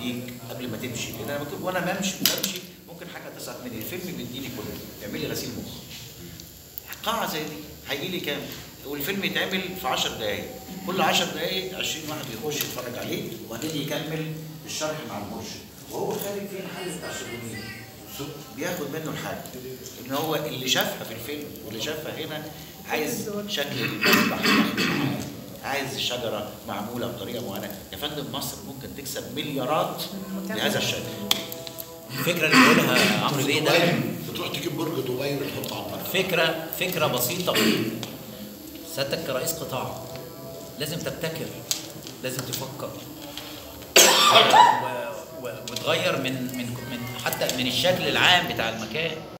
بيديك قبل ما تمشي لان انا ممكن وانا بمشي بمشي ممكن حاجه تسقط مني الفيلم بيديني كله يعمل لي غسيل مخ قاعه زي دي هيجي لي كام والفيلم يتعمل في 10 دقائق كل 10 دقائق 20 واحد يخش يتفرج عليه وبعدين يكمل الشرح مع المرشد وهو خارج في المحل بتاع السوفونير بياخد منه الحاجه ان هو اللي شافها في الفيلم واللي شافها هنا عايز شكل المذبح معاه عايز الشجره معموله بطريقه معينه يا فندم مصر ممكن تكسب مليارات بهذا الشكل الفكره اللي بيقولها عمرو بيه ده بتروح تجيب برج دبي وتحطه على المكتب فكره فكره بسيطه سيادتك كرئيس قطاع لازم تبتكر لازم تفكر و... و... وتغير من من من حتى من الشكل العام بتاع المكان